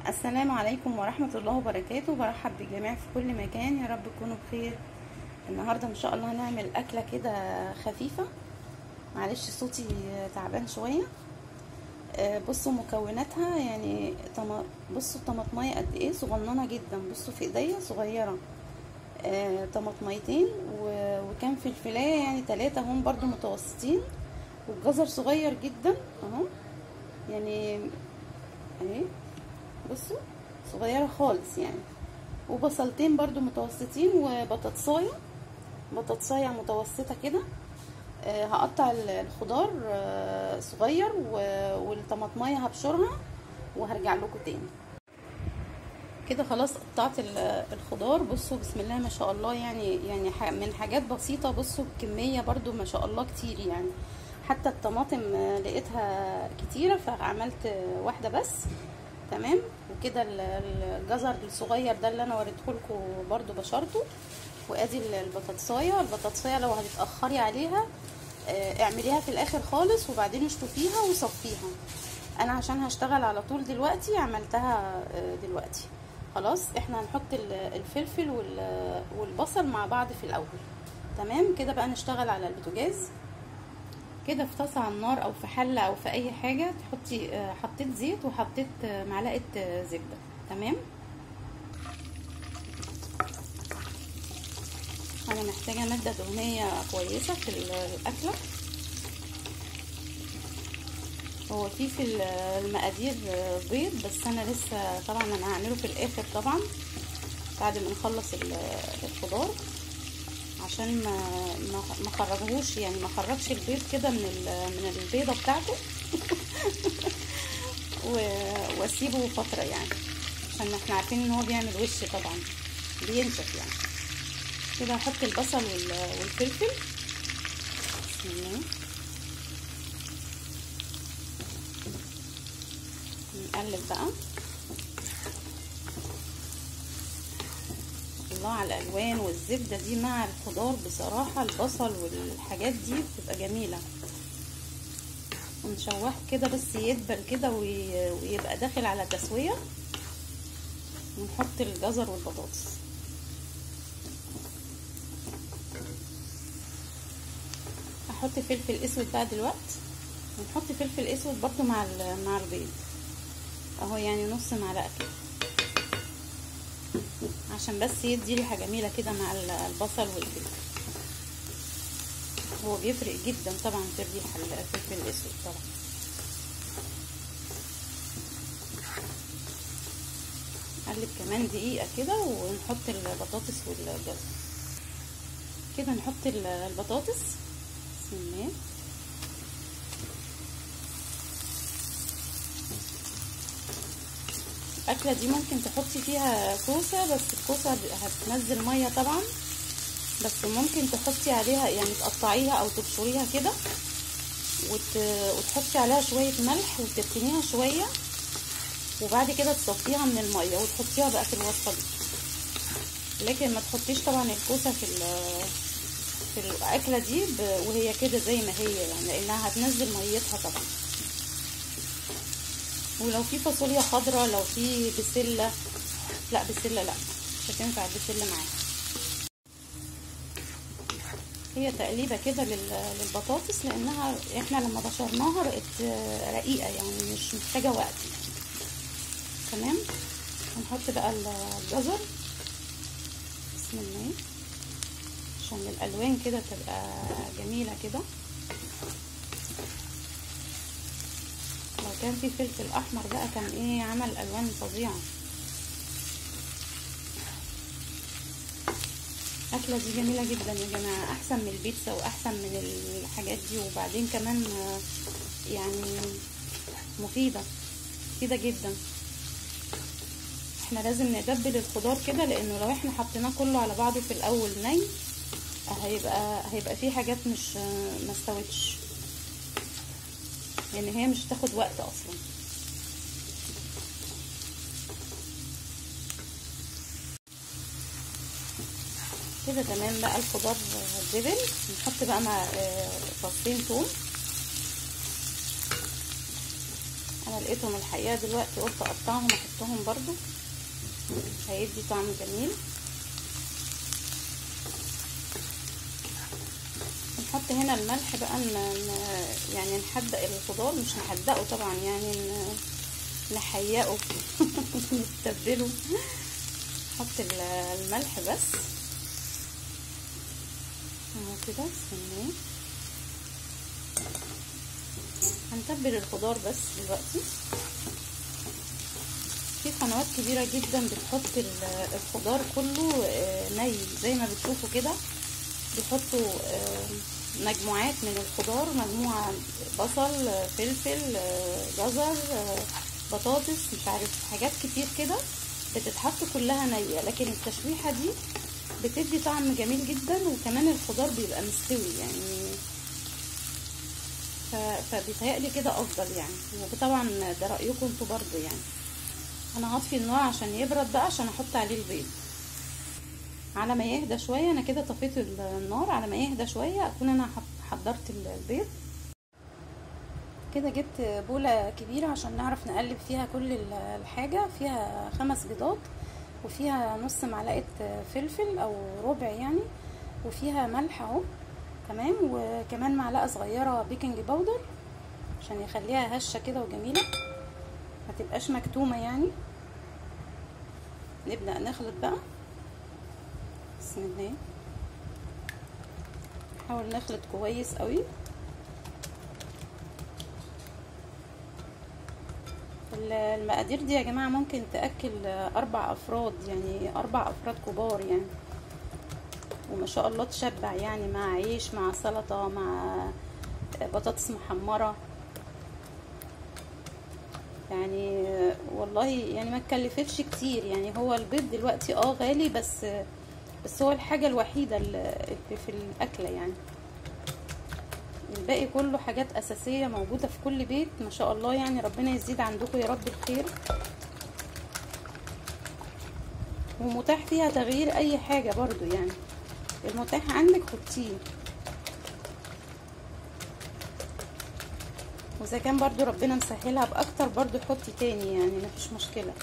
السلام عليكم ورحمة الله وبركاته برحب بالجميع في كل مكان يا رب تكونوا بخير النهاردة ان شاء الله هنعمل اكلة كده خفيفة معلش صوتي تعبان شوية آه، بصوا مكوناتها يعني طم... بصوا الطماطمية قد ايه صغننة جدا بصوا في ايديا صغيرة آه، طماطميتين و... وكان فلفلاية يعني تلاتة هم برضو متوسطين والجزر صغير جدا اهو يعني اهي بصوا صغيرة خالص يعني وبصلتين برضو متوسطين وبطاطساية بطاطساية متوسطة كده آه هقطع الخضار آه صغير والطماطمايه هبشرها وهرجع لكم تاني كده خلاص قطعت الخضار بصوا بسم الله ما شاء الله يعني يعني من حاجات بسيطه بصوا بكميه برضو ما شاء الله كتير يعني حتى الطماطم لقيتها كتيره فعملت واحده بس تمام وكده الجزر الصغير ده اللي انا وريته لكم برده بشرته وادي البطاطسايه البطاطسايه لو هتتاخري عليها اعمليها في الاخر خالص وبعدين اشطفيها وصفيها انا عشان هشتغل على طول دلوقتي عملتها دلوقتي خلاص احنا هنحط الفلفل والبصل مع بعض في الاول تمام كده بقى نشتغل على البوتاجاز كده في طاسه على النار او في حله او في اي حاجه تحطي حطيت زيت وحطيت معلقه زبده تمام انا محتاجه ماده دهنيه كويسه في الاكله هو في في المقادير بيض بس انا لسه طبعا انا هعمله في الاخر طبعا بعد ما نخلص الخضار عشان ما ما خرجهوش يعني ما خرجش البيض كده من من البيضه بتاعته واسيبه فتره يعني عشان احنا عارفين ان هو بيعمل وش طبعا بينشف يعني كده هحط البصل والفلفل بسم الله نقلب بقى الله على الالوان والزبده دي مع الخضار بصراحه البصل والحاجات دي بتبقى جميله ونشوح كده بس يدبل كده ويبقى داخل على تسويه ونحط الجزر والبطاطس احط فلفل اسود بقى دلوقتي ونحط فلفل اسود برضو مع مع البيض اهو يعني نص معلقه كده عشان بس يدي ريحه جميله كده مع البصل والفلفل هو بيفرق جدا طبعا في الريحه الفلفل الاسود طبعا نقلب كمان دقيقه كده ونحط البطاطس والجزر كده نحط البطاطس بسم الله الاكله دي ممكن تحطي فيها كوسه بس الكوسه هتنزل ميه طبعا بس ممكن تحطي عليها يعني تقطعيها او تبشريها كده وت... وتحطي عليها شويه ملح وتركنيها شويه وبعد كده تصفيها من الميه وتحطيها بقى في الوصفه دي لكن ما تحطيش طبعا الكوسه في ال... في الاكله دي ب... وهي كده زي ما هي يعني لانها هتنزل ميتها طبعا ولو في فاصوليا خضراء لو في بسله لا بسله لا مش هتنفع البسله معاها هي تقليبه كده للبطاطس لانها احنا لما بشرناها بقت رقيقه يعني مش محتاجه وقت تمام هنحط بقى الجزر بسم الله عشان الالوان كده تبقى جميله كده لو كان في فلفل احمر بقى كان ايه عمل الوان فظيعه الاكله دي جميله جدا يا جماعه احسن من البيتزا واحسن من الحاجات دي وبعدين كمان يعني مفيده مفيده جدا احنا لازم ندبل الخضار كده لانه لو احنا حطيناه كله على بعضه في الاول ني هيبقى هيبقى فيه حاجات مش ما استوتش لان يعني هي مش هتاخد وقت اصلا كده تمام بقى الخضار دبل نحط بقى مع فصين توم انا لقيتهم الحقيقه دلوقتي قلت اقطعهم احطهم برضو هيدي طعم جميل نحط هنا الملح بقى ن... يعني نحدق الخضار مش نحدقه طبعا يعني ن... نحيقه نتبله نحط الملح بس اهو كده استناه هنتبل الخضار بس دلوقتي في قنوات كبيرة جدا بتحط الخضار كله ني زي ما بتشوفوا كده بيحطوا مجموعات من الخضار مجموعة بصل فلفل جزر بطاطس مش عارف حاجات كتير كده بتتحط كلها نية لكن التشويحة دي بتدي طعم جميل جدا وكمان الخضار بيبقى مستوي يعني فبيتهيألي كده افضل يعني وطبعا ده رأيكم انتوا برضو يعني انا هطفي النار عشان يبرد بقى عشان احط عليه البيض على ما يهدى شويه انا كده طفيت النار على ما يهدى شويه اكون انا حضرت البيض كده جبت بوله كبيره عشان نعرف نقلب فيها كل الحاجه فيها خمس بيضات وفيها نص معلقه فلفل او ربع يعني وفيها ملح اهو تمام وكمان معلقه صغيره بيكنج باودر عشان يخليها هشه كده وجميله ما تبقاش مكتومه يعني نبدا نخلط بقى بسم الله نحاول نخلط كويس قوي المقادير دي يا جماعه ممكن تاكل اربع افراد يعني اربع افراد كبار يعني وما شاء الله تشبع يعني مع عيش مع سلطه مع بطاطس محمره يعني والله يعني ما تكلفتش كتير يعني هو البيض دلوقتي اه غالي بس بس هو الحاجة الوحيدة اللي في الأكلة يعني الباقي كله حاجات أساسية موجودة في كل بيت ما شاء الله يعني ربنا يزيد عندكم يا رب الخير ومتاح فيها تغيير أي حاجة برضو يعني المتاح عندك حطيه واذا كان برضو ربنا مسهلها باكتر برضو حطي تاني يعني مفيش مشكلة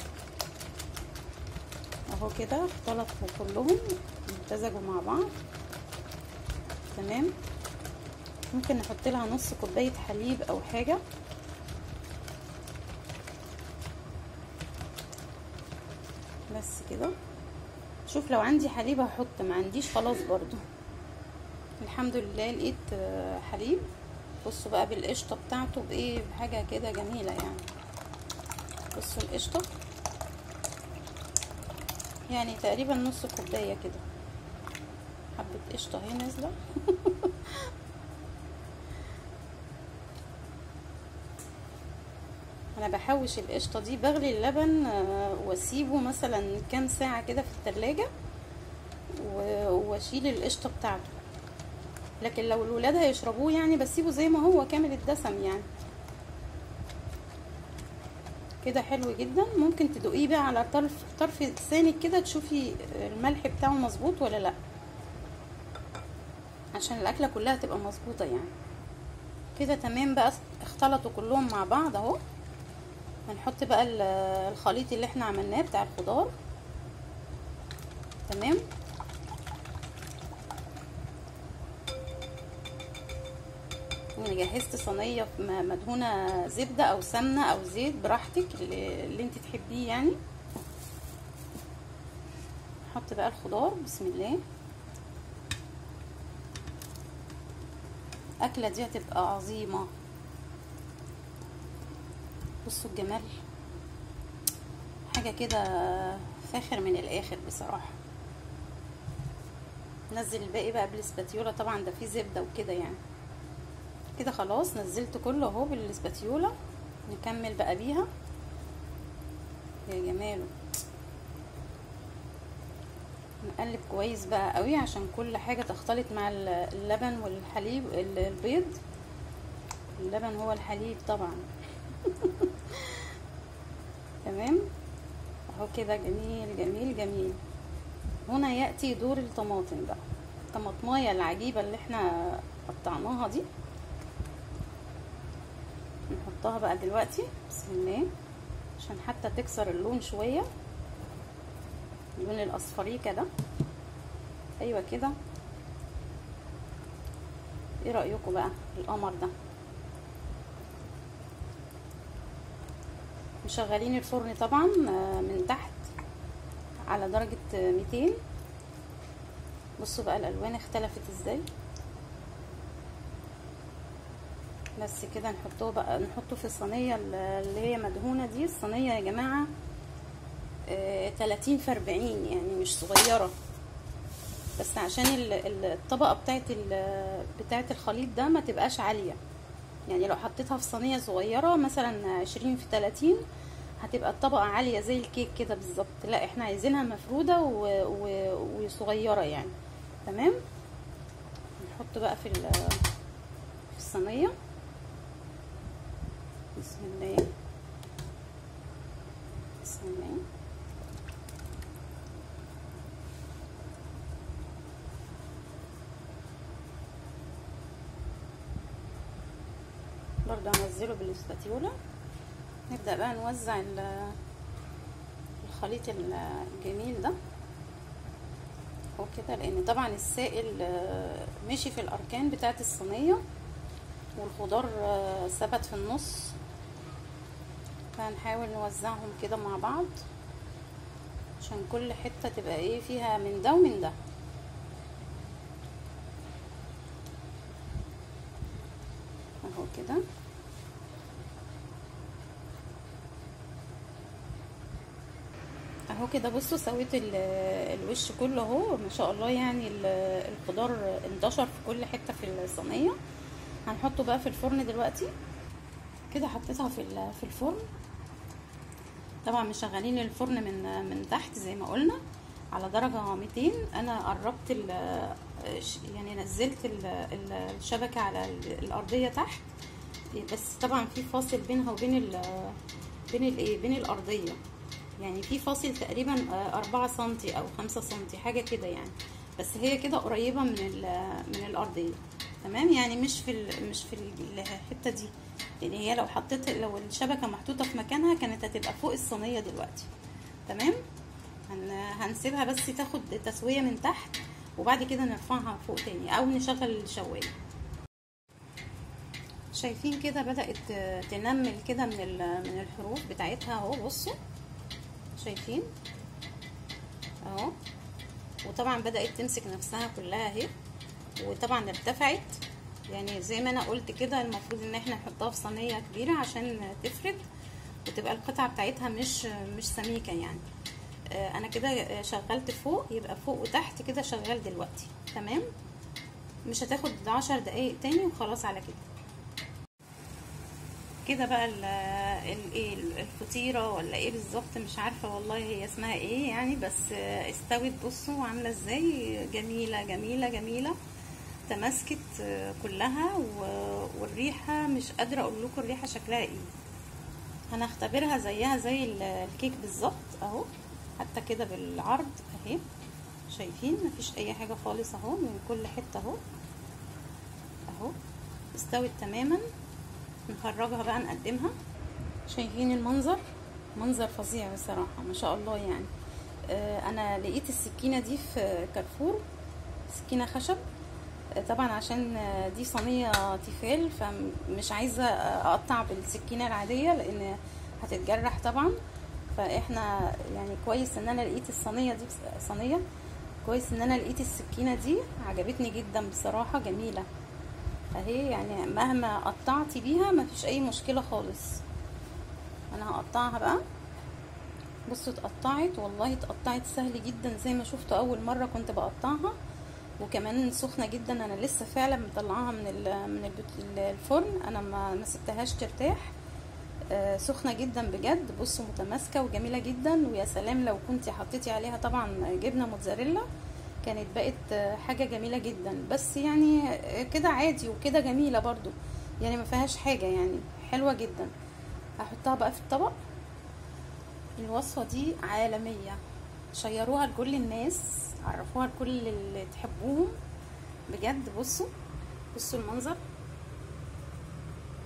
اهو كده اختلطوا كلهم امتزجوا مع بعض تمام ممكن نحط لها نص كوباية حليب او حاجة بس كده شوف لو عندي حليب هحط ما عنديش خلاص برضو الحمد لله لقيت حليب بصوا بقى بالقشطه بتاعته بايه بحاجه كده جميله يعني بصوا القشطه يعني تقريبا نص كوبايه كده حبه قشطه اهي نازله انا بحوش القشطه دي بغلي اللبن واسيبه مثلا كام ساعه كده في التلاجة واشيل القشطه بتاعته لكن لو الولاد هيشربوه يعني بسيبه زي ما هو كامل الدسم يعني كده حلو جدا ممكن تدوقيه بقى على طرف طرف لسانك كده تشوفي الملح بتاعه مظبوط ولا لا عشان الاكله كلها تبقى مظبوطه يعني كده تمام بقى اختلطوا كلهم مع بعض اهو هنحط بقى الخليط اللي احنا عملناه بتاع الخضار تمام انا جهزت صينيه مدهونه زبده او سمنه او زيت براحتك اللي, اللي انت تحبيه يعني نحط بقى الخضار بسم الله الاكله دي هتبقى عظيمه بصوا الجمال حاجه كده فاخر من الاخر بصراحه نزل الباقي بقى بالسباتيولا طبعا ده فيه زبده وكده يعني كده خلاص نزلت كله اهو بالسباتيولا نكمل بقى بيها يا جماله نقلب كويس بقى قوي عشان كل حاجه تختلط مع اللبن والحليب البيض اللبن هو الحليب طبعا تمام اهو كده جميل جميل جميل هنا ياتي دور الطماطم بقى الطماطمايه العجيبه اللي احنا قطعناها دي هحطها بقى دلوقتي بسم الله عشان حتى تكسر اللون شويه اللون الاصفريكه ده ايوه كده ايه رايكم بقى القمر ده مشغلين الفرن طبعا من تحت على درجة 200 بصوا بقى الالوان اختلفت ازاي بس كده نحطه بقى نحطه في الصينية اللي هي مدهونة دي الصينية يا جماعة تلاتين في اربعين يعني مش صغيرة بس عشان الطبقة بتاعت بتاعت الخليط ده ما تبقاش عالية يعني لو حطيتها في صينية صغيرة مثلا عشرين في تلاتين هتبقى الطبقة عالية زي الكيك كده بالظبط لا احنا عايزينها مفرودة و... و... وصغيرة يعني تمام نحط بقى في في الصينية بسم الله بسم الله برضه هنزله بالاسباتيولا نبدأ بقى نوزع الخليط الجميل ده وكده لان طبعا السائل مشي في الاركان بتاعه الصينيه والخضار ثبت في النص فهنحاول نوزعهم كده مع بعض عشان كل حته تبقى ايه فيها من ده ومن ده اهو كده اهو كده بصوا سويت الوش كله اهو ما شاء الله يعني الخضار انتشر في كل حته في الصينيه هنحطه بقى في الفرن دلوقتي كده حطيتها في في الفرن طبعا مشغلين الفرن من من تحت زي ما قلنا على درجه 200 انا قربت يعني نزلت الشبكه على الارضيه تحت بس طبعا في فاصل بينها وبين ال بين الايه بين الارضيه يعني في فاصل تقريبا أربعة سنتي أو خمسة سنتي حاجة كده يعني بس هي كده قريبة من من الأرضية تمام يعني مش في مش في الحتة دي يعني هي لو حطيت لو الشبكة محطوطة في مكانها كانت هتبقى فوق الصينية دلوقتي تمام هن هنسيبها بس تاخد تسوية من تحت وبعد كده نرفعها فوق تاني أو نشغل الشواية شايفين كده بدأت تنمل كده من من الحروف بتاعتها اهو بصوا شايفين اهو وطبعا بدأت تمسك نفسها كلها اهي وطبعا ارتفعت يعني زي ما انا قلت كده المفروض ان احنا نحطها في صينيه كبيره عشان تفرد وتبقى القطعه بتاعتها مش مش سميكه يعني آه انا كده شغلت فوق يبقى فوق وتحت كده شغال دلوقتي تمام مش هتاخد عشر دقايق تاني وخلاص على كده كده بقى الايه الفطيره ولا ايه بالظبط مش عارفه والله هي اسمها ايه يعني بس استوت بصوا عامله ازاي جميله جميله جميله تماسكت كلها والريحه مش قادره اقول لكم الريحه شكلها ايه هنختبرها زيها زي الكيك بالظبط اهو حتى كده بالعرض اهي شايفين مفيش اي حاجه خالص اهو من كل حته اهو اهو استوت تماما نخرجها بقى نقدمها شايفين المنظر منظر فظيع بصراحة ما شاء الله يعني آه انا لقيت السكينة دي في كارفور سكينة خشب آه طبعا عشان دي صينية تيفال فمش عايزة اقطع بالسكينة العادية لان هتتجرح طبعا فاحنا يعني كويس ان انا لقيت الصينية دي صينية كويس ان انا لقيت السكينة دي عجبتني جدا بصراحة جميلة اهي يعني مهما قطعتي بيها مفيش اي مشكلة خالص انا هقطعها بقى بصوا اتقطعت والله اتقطعت سهل جدا زي ما شفتوا اول مرة كنت بقطعها وكمان سخنة جدا انا لسه فعلا مطلعاها من من الفرن انا ما ما سبتهاش ترتاح آه سخنة جدا بجد بصوا متماسكة وجميلة جدا ويا سلام لو كنتي حطيتي عليها طبعا جبنة موتزاريلا كانت بقت حاجه جميله جدا بس يعني كده عادي وكده جميله برضو يعني ما فيهاش حاجه يعني حلوه جدا هحطها بقى في الطبق الوصفه دي عالميه شيروها لكل الناس عرفوها لكل اللي تحبوهم بجد بصوا بصوا المنظر لا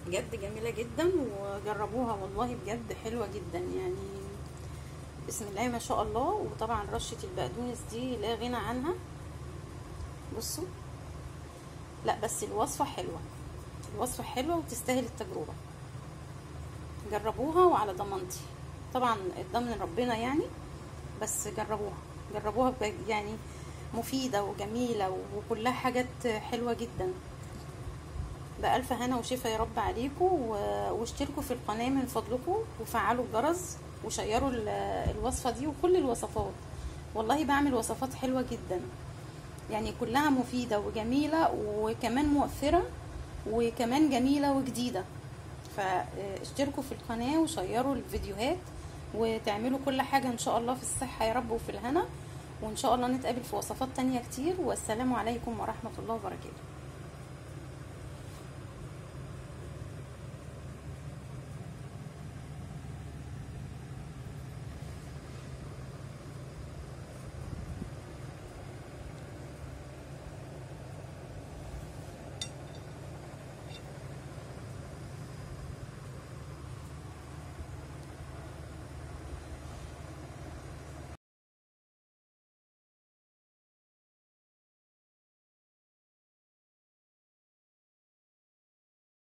بجد جميلة جدا وجربوها والله بجد حلوة جدا يعني بسم الله ما شاء الله وطبعا رشة البقدونس دي لا غنى عنها بصوا لا بس الوصفة حلوة الوصفة حلوة وتستاهل التجربة جربوها وعلى ضمانتي طبعا ضمن ربنا يعني بس جربوها جربوها بجد يعني مفيدة وجميلة وكلها حاجات حلوة جدا بألف هنا وشفا يا رب عليكم واشتركوا في القناة من فضلكم وفعلوا الجرس وشيروا الوصفة دي وكل الوصفات والله بعمل وصفات حلوة جدا يعني كلها مفيدة وجميلة وكمان موفرة وكمان جميلة وجديدة فاشتركوا في القناة وشيروا الفيديوهات وتعملوا كل حاجة ان شاء الله في الصحة يا رب وفي الهنا وان شاء الله نتقابل في وصفات تانية كتير والسلام عليكم ورحمة الله وبركاته